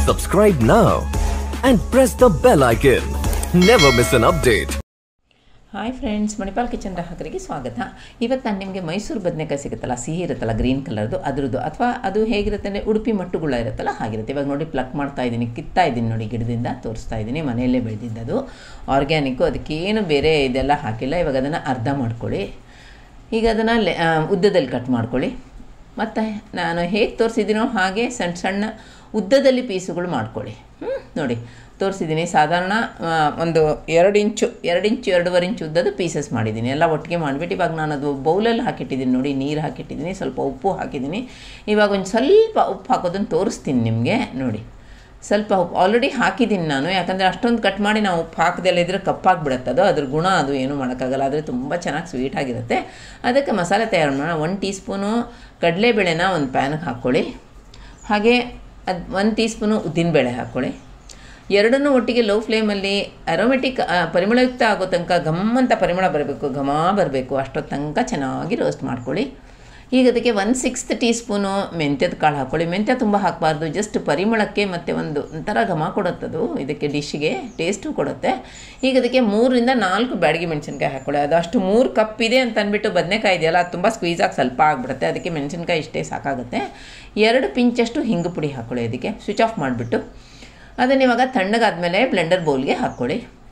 Subscribe now and press the bell icon. Never miss an update. Hi friends Manipal kitchen ಗ್ರಾಹಕರಿಗೆ ಸ್ವಾಗತ ಇವತ್ತು ನಾನು ನಿಮಗೆ ಮೈಸೂರು ಬದನೆಕಾಯಿ ಸಿಗುತ್ತಲ್ಲ ಸಿಹಿ ಇರುತ್ತಲ್ಲ ಗ್ರೀನ್ ಕಲರ್ದು ಅದ್ರದ್ದು ಅಥವಾ ಅದು ಹೇಗಿರುತ್ತೆ ಅಂದರೆ ಉಡುಪಿ ಮಟ್ಟುಗುಳ ಇರುತ್ತಲ್ಲ ಹಾಗಿರುತ್ತೆ ಇವಾಗ ನೋಡಿ ಪ್ಲಕ್ ಮಾಡ್ತಾ ಇದ್ದೀನಿ ಕಿತ್ತಾ ಇದ್ದೀನಿ ನೋಡಿ ಗಿಡದಿಂದ ತೋರಿಸ್ತಾ ಇದ್ದೀನಿ ಮನೆಯಲ್ಲೇ ಬೆಳೆದಿದ್ದದು ಆರ್ಗ್ಯಾನಿಕ್ಕು ಅದಕ್ಕೇನು ಬೇರೆ ಇದೆಲ್ಲ ಹಾಕಿಲ್ಲ ಇವಾಗ ಅದನ್ನು ಅರ್ಧ ಮಾಡ್ಕೊಳ್ಳಿ ಈಗ ಅದನ್ನು ಲೆ ಆ, ಉದ್ದದಲ್ಲಿ ಕಟ್ ಮಾಡ್ಕೊಳ್ಳಿ ಮತ್ತು ನಾನು ಹೇಗೆ ತೋರಿಸಿದ್ದೀನೋ ಹಾಗೆ ಸಣ್ಣ ಸಣ್ಣ ಉದ್ದದಲ್ಲಿ ಪೀಸುಗಳು ಮಾಡ್ಕೊಳ್ಳಿ ಹ್ಮ್? ನೋಡಿ ತೋರಿಸಿದ್ದೀನಿ ಸಾಧಾರಣ ಆ, ಒಂದು ಎರಡು ಇಂಚು ಎರಡು ಇಂಚು ಎರಡೂವರೆ ಇಂಚು ಉದ್ದದ್ದು ಪೀಸಸ್ ಮಾಡಿದ್ದೀನಿ ಎಲ್ಲ ಒಟ್ಟಿಗೆ ಮಾಡಿಬಿಟ್ಟು ಇವಾಗ ನಾನು ಅದು ಬೌಲಲ್ಲಿ ಹಾಕಿಟ್ಟಿದ್ದೀನಿ ನೋಡಿ ನೀರು ಹಾಕಿಟ್ಟಿದ್ದೀನಿ ಸ್ವಲ್ಪ ಉಪ್ಪು ಹಾಕಿದ್ದೀನಿ ಇವಾಗ ಒಂದು ಸ್ವಲ್ಪ ಉಪ್ಪು ಹಾಕೋದನ್ನು ತೋರಿಸ್ತೀನಿ ನಿಮಗೆ ನೋಡಿ ಸ್ವಲ್ಪ ಉಪ್ಪು ಆಲ್ರೆಡಿ ಹಾಕಿದ್ದೀನಿ ನಾನು ಯಾಕಂದರೆ ಅಷ್ಟೊಂದು ಕಟ್ ಮಾಡಿ ನಾವು ಉಪ್ಪು ಹಾಕದೆಲ್ಲ ಇದ್ರೆ ಕಪ್ಪಾಗಿಬಿಡುತ್ತೆ ಅದು ಅದ್ರ ಗುಣ ಅದು ಏನೂ ಮಾಡೋಕ್ಕಾಗಲ್ಲ ಆದರೆ ತುಂಬ ಚೆನ್ನಾಗಿ ಸ್ವೀಟ್ ಆಗಿರುತ್ತೆ ಅದಕ್ಕೆ ಮಸಾಲೆ ತಯಾರು ಮಾಡೋಣ ಒನ್ ಟೀ ಸ್ಪೂನು ಕಡಲೆಬೇಳೆನ ಒಂದು ಪ್ಯಾನ್ಗೆ ಹಾಕ್ಕೊಳ್ಳಿ ಹಾಗೆ ಅದು ಒಂದು ಟೀ ಸ್ಪೂನು ಉದ್ದಿನಬೇಳೆ ಹಾಕ್ಕೊಳ್ಳಿ ಎರಡನ್ನೂ ಒಟ್ಟಿಗೆ ಲೋ ಫ್ಲೇಮಲ್ಲಿ ಅರೋಮೆಟಿಕ್ ಪರಿಮಳಯುಕ್ತ ಆಗೋ ತನಕ ಘಮ್ಮಂತ ಪರಿಮಳ ಬರಬೇಕು ಘಮ ಬರಬೇಕು ಅಷ್ಟೊತ್ತು ತನಕ ಚೆನ್ನಾಗಿ ರೋಸ್ಟ್ ಮಾಡ್ಕೊಳ್ಳಿ ಈಗ ಅದಕ್ಕೆ ಒನ್ ಸಿಕ್ಸ್ತ್ ಟೀ ಸ್ಪೂನು ಮೆಂತ್ಯದ ಕಾಳು ಹಾಕ್ಕೊಳ್ಳಿ ಮೆಂತ್ಯ ತುಂಬ ಹಾಕಬಾರ್ದು ಜಸ್ಟ್ ಪರಿಮಳಕ್ಕೆ ಮತ್ತು ಒಂದು ಒಂಥರ ಘಮ ಕೊಡುತ್ತದು ಇದಕ್ಕೆ ಡಿಶ್ಗೆ ಟೇಸ್ಟು ಕೊಡುತ್ತೆ ಈಗ ಅದಕ್ಕೆ ಮೂರರಿಂದ ನಾಲ್ಕು ಬ್ಯಾಡಗಿ ಮೆಣಸಿನ್ಕಾಯಿ ಹಾಕ್ಕೊಳ್ಳಿ ಅದು ಅಷ್ಟು ಮೂರು ಕಪ್ ಇದೆ ಅಂತ ಅಂದ್ಬಿಟ್ಟು ಬದನೆಕಾಯಿ ಇದೆಯಲ್ಲ ಅದು ತುಂಬ ಸ್ಕ್ವೀಸಾಗಿ ಸ್ವಲ್ಪ ಆಗಿಬಿಡುತ್ತೆ ಅದಕ್ಕೆ ಮೆಣಸಿನ್ಕಾಯಿ ಇಷ್ಟೇ ಸಾಕಾಗುತ್ತೆ ಎರಡು ಪಿಂಚಷ್ಟು ಹಿಂಗು ಪುಡಿ ಹಾಕ್ಕೊಳ್ಳಿ ಅದಕ್ಕೆ ಸ್ವಿಚ್ ಆಫ್ ಮಾಡಿಬಿಟ್ಟು ಅದನ್ನು ಇವಾಗ ತಣ್ಣಗಾದ್ಮೇಲೆ ಬ್ಲೆಂಡರ್ ಬೌಲ್ಗೆ ಹಾಕ್ಕೊಳ್ಳಿ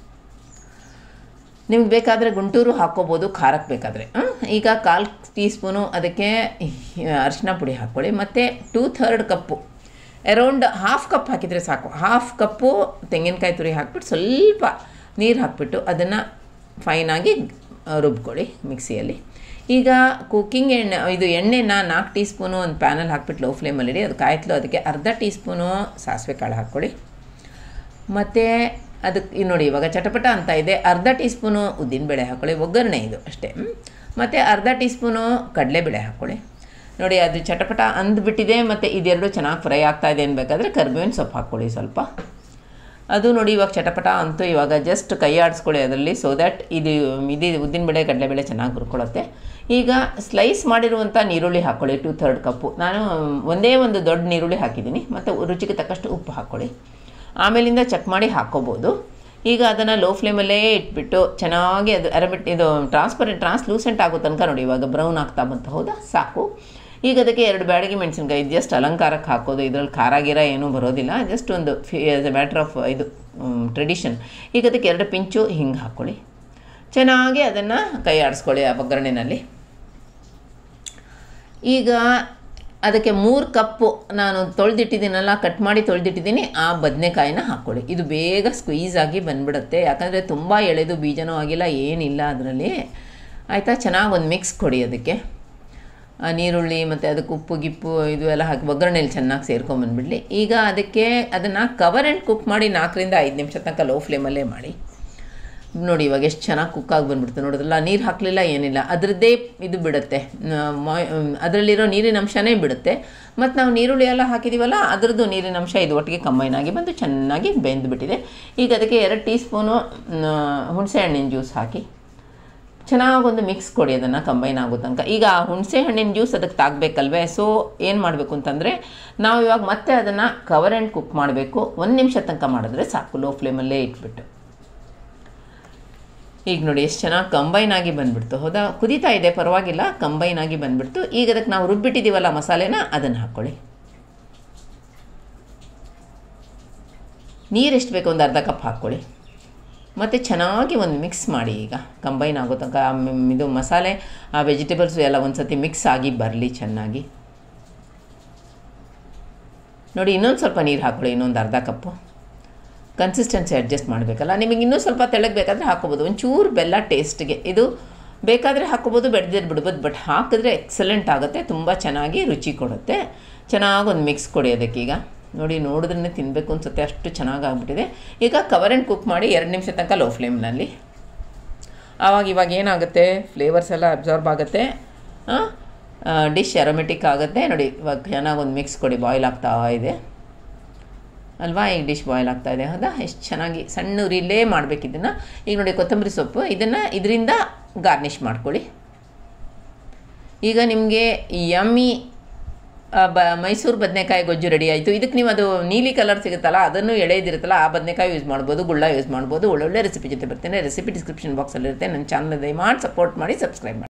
ನಿಮ್ಗೆ ಬೇಕಾದರೆ ಗುಂಟೂರು ಹಾಕ್ಕೋಬೋದು ಖಾರಕ್ಕೆ ಬೇಕಾದರೆ ಈಗ ಕಾಲು ಟೀ ಸ್ಪೂನು ಅದಕ್ಕೆ ಅರಿಶಿನ ಪುಡಿ ಹಾಕ್ಕೊಳ್ಳಿ ಮತ್ತು two third cup around half cup ಹಾಕಿದರೆ ಸಾಕು ಹಾಫ್ ಕಪ್ಪು ತೆಂಗಿನಕಾಯಿ ತುರಿ ಹಾಕ್ಬಿಟ್ಟು ಸ್ವಲ್ಪ ನೀರು ಹಾಕ್ಬಿಟ್ಟು ಅದನ್ನು ಫೈನಾಗಿ ರುಬ್ಕೊಳ್ಳಿ ಮಿಕ್ಸಿಯಲ್ಲಿ ಈಗ ಕುಕ್ಕಿಂಗ್ ಎಣ್ಣೆ ಇದು ಎಣ್ಣೆನ ನಾಲ್ಕು ಟೀ ಸ್ಪೂನು ಒಂದು ಪ್ಯಾನಲ್ಲಿ ಹಾಕ್ಬಿಟ್ಟು ಲೋ ಫ್ಲೇಮಲ್ಲಿ ಇಡಿ ಅದು ಕಾಯ್ತಲು ಅದಕ್ಕೆ ಅರ್ಧ ಟೀ ಸ್ಪೂನು ಸಾಸಿವೆ ಕಾಳು ಹಾಕ್ಕೊಳ್ಳಿ ಮತ್ತು ಅದಕ್ಕೆ ಇದು ನೋಡಿ ಇವಾಗ ಚಟಪಟ ಅಂತ ಇದೆ ಅರ್ಧ ಟೀ ಸ್ಪೂನು ಉದ್ದಿನಬೇಳೆ ಹಾಕ್ಕೊಳ್ಳಿ ಒಗ್ಗರಣೆ ಇದು ಅಷ್ಟೇ ಮತ್ತು ಅರ್ಧ ಟೀ ಸ್ಪೂನು ಕಡಲೆಬೇಳೆ ಹಾಕ್ಕೊಳ್ಳಿ ನೋಡಿ ಅದು ಚಟಪಟ ಅಂದ್ಬಿಟ್ಟಿದೆ ಮತ್ತು ಇದೆರಡು ಚೆನ್ನಾಗಿ ಫ್ರೈ ಆಗ್ತಾ ಇದೆ ಅನ್ಬೇಕಾದ್ರೆ ಕರ್ಬೇವಿನ ಸೊಪ್ಪು ಹಾಕ್ಕೊಳ್ಳಿ ಸ್ವಲ್ಪ ಅದು ನೋಡಿ ಇವಾಗ ಚಟಪಟ ಅಂತೂ ಇವಾಗ ಜಸ್ಟ್ ಕೈ ಆಡಿಸ್ಕೊಳ್ಳಿ ಅದರಲ್ಲಿ ಸೊ ದ್ಯಾಟ್ ಇದು ಇದು ಉದ್ದಿನಬೇಳೆ ಕಡಲೆಬೇಳೆ ಚೆನ್ನಾಗಿ ಹುರ್ಕೊಳ್ಳುತ್ತೆ ಈಗ ಸ್ಲೈಸ್ ಮಾಡಿರುವಂಥ ನೀರುಳ್ಳಿ ಹಾಕ್ಕೊಳ್ಳಿ ಟೂ ಥರ್ಡ್ ಕಪ್ಪು ನಾನು ಒಂದೇ ಒಂದು ದೊಡ್ಡ ನೀರುಳ್ಳಿ ಹಾಕಿದ್ದೀನಿ ಮತ್ತು ರುಚಿಗೆ ತಕ್ಕಷ್ಟು ಉಪ್ಪು ಹಾಕ್ಕೊಳ್ಳಿ ಆಮೇಲಿಂದ ಚೆಕ್ ಮಾಡಿ ಹಾಕ್ಕೋಬೋದು ಈಗ ಅದನ್ನು ಲೋ ಫ್ಲೇಮಲ್ಲೇ ಇಟ್ಬಿಟ್ಟು ಚೆನ್ನಾಗಿ ಅದು ಅರಬಿಟ್ ಇದು ಟ್ರಾನ್ಸ್ಪರೆಂಟ್ ಟ್ರಾನ್ಸ್ಲೂಸೆಂಟ್ ಆಗೋ ತನಕ ನೋಡಿ ಇವಾಗ ಬ್ರೌನ್ ಆಗ್ತಾ ಬಂತು ಹೌದಾ ಸಾಕು ಈಗ ಅದಕ್ಕೆ ಎರಡು ಬ್ಯಾಡಗಿ ಮೆಣಸಿನ್ಕಾಯಿ ಜಸ್ಟ್ ಅಲಂಕಾರಕ್ಕೆ ಹಾಕೋದು ಇದರಲ್ಲಿ ಖಾರ ಗಿರ ಏನೂ ಬರೋದಿಲ್ಲ ಜಸ್ಟ್ ಒಂದು ಫಿ ಆಸ್ ಎ ಮ್ಯಾಟ್ರ್ ಆಫ್ ಇದು ಟ್ರೆಡಿಷನ್ ಈಗ ಅದಕ್ಕೆ ಎರಡು ಪಿಂಚು ಹಿಂಗೆ ಹಾಕ್ಕೊಳ್ಳಿ ಚೆನ್ನಾಗಿ ಅದನ್ನು ಕೈ ಆಡಿಸ್ಕೊಳ್ಳಿ ಆ ಒಗ್ಗರಣೆನಲ್ಲಿ ಈಗ ಅದಕ್ಕೆ ಮೂರು ಕಪ್ಪು ನಾನು ತೊಳೆದಿಟ್ಟಿದ್ದೀನಲ್ಲ ಕಟ್ ಮಾಡಿ ತೊಳೆದಿಟ್ಟಿದ್ದೀನಿ ಆ ಬದನೆಕಾಯಿನ ಹಾಕ್ಕೊಳ್ಳಿ ಇದು ಬೇಗ ಸ್ಕ್ವೀಸ್ ಆಗಿ ಬಂದ್ಬಿಡುತ್ತೆ ಯಾಕಂದರೆ ತುಂಬ ಎಳೆದು ಬೀಜನೂ ಆಗಿಲ್ಲ ಏನಿಲ್ಲ ಅದರಲ್ಲಿ ಆಯಿತಾ ಚೆನ್ನಾಗಿ ಒಂದು ಮಿಕ್ಸ್ ಕೊಡಿ ಅದಕ್ಕೆ ಆ ನೀರುಳ್ಳಿ ಮತ್ತು ಅದಕ್ಕೆ ಉಪ್ಪು ಗಿಪ್ಪು ಇದು ಎಲ್ಲ ಹಾಕಿ ಒಗ್ಗರಣೆಯಲ್ಲಿ ಚೆನ್ನಾಗಿ ಸೇರ್ಕೊಂಬಂದ್ಬಿಡಲಿ ಈಗ ಅದಕ್ಕೆ ಅದನ್ನು ಕವರ್ ಆ್ಯಂಡ್ ಕುಕ್ ಮಾಡಿ ನಾಲ್ಕರಿಂದ ಐದು ನಿಮಿಷ ತನಕ ಲೋ ಫ್ಲೇಮಲ್ಲೇ ಮಾಡಿ ನೋಡಿ ಇವಾಗ ಎಷ್ಟು ಚೆನ್ನಾಗಿ ಕುಕ್ ಆಗಿ ಬಂದ್ಬಿಡ್ತು ನೋಡಿದ್ರಲ್ಲ ನೀರು ಹಾಕಲಿಲ್ಲ ಏನಿಲ್ಲ ಅದರದ್ದೇ ಇದು ಬಿಡುತ್ತೆ ಮಾಯ್ ಅದರಲ್ಲಿರೋ ನೀರಿನ ಅಂಶನೇ ಬಿಡುತ್ತೆ ಮತ್ತು ನಾವು ನೀರುಳ್ಳಿ ಎಲ್ಲ ಹಾಕಿದ್ದೀವಲ್ಲ ಅದರದ್ದು ನೀರಿನ ಅಂಶ ಇದು ಒಟ್ಟಿಗೆ ಕಂಬೈನ್ ಆಗಿ ಬಂದು ಚೆನ್ನಾಗಿ ಬೆಂದುಬಿಟ್ಟಿದೆ ಈಗ ಅದಕ್ಕೆ ಎರಡು ಟೀ ಸ್ಪೂನು ಹುಣಸೆ ಹಣ್ಣಿನ ಜ್ಯೂಸ್ ಹಾಕಿ ಚೆನ್ನಾಗೊಂದು ಮಿಕ್ಸ್ ಕೊಡಿ ಅದನ್ನು ಕಂಬೈನ್ ಆಗೋ ತನಕ ಈಗ ಆ ಹುಣಸೆ ಹಣ್ಣಿನ ಜ್ಯೂಸ್ ಅದಕ್ಕೆ ತಾಗಬೇಕಲ್ವೇ ಸೊ ಏನು ಮಾಡಬೇಕು ಅಂತಂದರೆ ನಾವು ಇವಾಗ ಮತ್ತೆ ಅದನ್ನು ಕವರ್ ಆ್ಯಂಡ್ ಕುಕ್ ಮಾಡಬೇಕು ಒಂದು ನಿಮಿಷ ತನಕ ಮಾಡಿದ್ರೆ ಸಾಕು ಲೋ ಫ್ಲೇಮಲ್ಲೇ ಇಟ್ಬಿಟ್ಟು ಈಗ ನೋಡಿ ಎಷ್ಟು ಚೆನ್ನಾಗಿ ಕಂಬೈನ್ ಆಗಿ ಬಂದುಬಿಡ್ತು ಹೌದಾ ಕುದೀತಾ ಇದೆ ಪರವಾಗಿಲ್ಲ ಕಂಬೈನ್ ಆಗಿ ಬಂದುಬಿಡ್ತು ಈಗ ಅದಕ್ಕೆ ನಾವು ರುಬ್ಬಿಟ್ಟಿದ್ದೀವಲ್ಲ ಮಸಾಲೆನ ಅದನ್ನು ಹಾಕ್ಕೊಳ್ಳಿ ನೀರು ಎಷ್ಟು ಬೇಕು ಒಂದು ಅರ್ಧ ಕಪ್ ಹಾಕ್ಕೊಳ್ಳಿ ಮತ್ತು ಚೆನ್ನಾಗಿ ಒಂದು ಮಿಕ್ಸ್ ಮಾಡಿ ಈಗ ಕಂಬೈನ್ ಆಗೋ ತನಕ ಆ ಮ್- ಇದು ಮಸಾಲೆ ಆ ವೆಜಿಟೇಬಲ್ಸು ಎಲ್ಲ ಒಂದು ಸತಿ ಮಿಕ್ಸ್ ಆಗಿ ಬರಲಿ ಚೆನ್ನಾಗಿ ನೋಡಿ ಇನ್ನೊಂದು ಸ್ವಲ್ಪ ನೀರು ಹಾಕ್ಕೊಳ್ಳಿ ಇನ್ನೊಂದು ಅರ್ಧ ಕಪ್ಪು ಕನ್ಸಿಸ್ಟೆನ್ಸಿ ಅಡ್ಜಸ್ಟ್ ಮಾಡಬೇಕಲ್ಲ ನಿಮಗೆ ಇನ್ನೂ ಸ್ವಲ್ಪ ತೆಳಗೆ ಬೇಕಾದರೆ ಹಾಕೋಬೋದು ಒಂಚೂರು ಬೆಲ್ಲ ಟೇಸ್ಟ್ಗೆ ಇದು ಬೇಕಾದರೆ ಹಾಕೋಬೋದು ಬೆಡ್ದಿದ್ದು ಬಿಡ್ಬೋದು ಬಟ್ ಹಾಕಿದ್ರೆ ಎಕ್ಸಲೆಂಟ್ ಆಗುತ್ತೆ ತುಂಬ ಚೆನ್ನಾಗಿ ರುಚಿ ಕೊಡುತ್ತೆ ಚೆನ್ನಾಗಿ ಒಂದು ಮಿಕ್ಸ್ ಕೊಡಿ ಅದಕ್ಕೀಗ ನೋಡಿ ನೋಡಿದ್ರೆ ತಿನ್ನಬೇಕು ಅನ್ಸುತ್ತೆ ಅಷ್ಟು ಚೆನ್ನಾಗಿ ಆಗ್ಬಿಟ್ಟಿದೆ ಈಗ ಕವರ್ ಆ್ಯಂಡ್ ಕುಕ್ ಮಾಡಿ ಎರಡು ನಿಮಿಷ ತನಕ ಲೋ ಫ್ಲೇಮ್ನಲ್ಲಿ ಆವಾಗ ಇವಾಗ ಏನಾಗುತ್ತೆ ಫ್ಲೇವರ್ಸ್ ಎಲ್ಲ ಅಬ್ಸಾರ್ಬ್ ಆಗುತ್ತೆ ಡಿಶ್ ಅರೋಮೆಟಿಕ್ ಆಗುತ್ತೆ ನೋಡಿ ಇವಾಗ ಚೆನ್ನಾಗಿ ಒಂದು ಮಿಕ್ಸ್ ಕೊಡಿ ಬಾಯ್ಲ್ ಆಗ್ತಾ ಇದೆ ಅಲ್ವಾ ಈಗ ಡಿಶ್ ಬಾಯ್ಲ್ ಆಗ್ತಾ ಇದೆ ಹೌದಾ ಎಷ್ಟು ಚೆನ್ನಾಗಿ ಸಣ್ಣ ಉರಿಲೇ ಮಾಡಬೇಕು ಇದನ್ನು ಈಗ ನೋಡಿ ಕೊತ್ತಂಬರಿ ಸೊಪ್ಪು ಇದನ್ನು ಇದರಿಂದ ಗಾರ್ನಿಷ್ ಮಾಡ್ಕೊಳ್ಳಿ ಈಗ ನಿಮಗೆ ಯಮ್ಮಿ ಆ, ಬ ಮೈಸೂರು ಬದನೆಕಾಯಿ ಗೊಜ್ಜು ರೆಡಿ ಆಯಿತು ಇದಕ್ಕೆ ನೀವು ಅದು ನೀಲಿ ಕಲರ್ ಸಿಗುತ್ತಲ್ಲ ಅದನ್ನು ಎಳೆದಿರುತ್ತಲ್ಲ ಆ ಬದನೆಕಾಯಿ ಯೂಸ್ ಮಾಡ್ಬೋದು ಗುಳ್ಳ ಯೂಸ್ ಮಾಡ್ಬೋದು ಒಳ್ಳೊಳ್ಳೆ ರೆಸಿಪಿ ಜೊತೆ ಬರ್ತೀನಿ ರೆಸಿಪಿ ಡಿಸ್ಕ್ರಿಪ್ಷನ್ ಬಾಕ್ಸಲ್ಲಿರುತ್ತೆ ನನ್ನ ಚಾನಲ್ ದಯಮಾಡಿ ಸಪೋರ್ಟ್ ಮಾಡಿ ಸಬ್ಸ್ಕ್ರೈಬ್ ಮಾಡಿ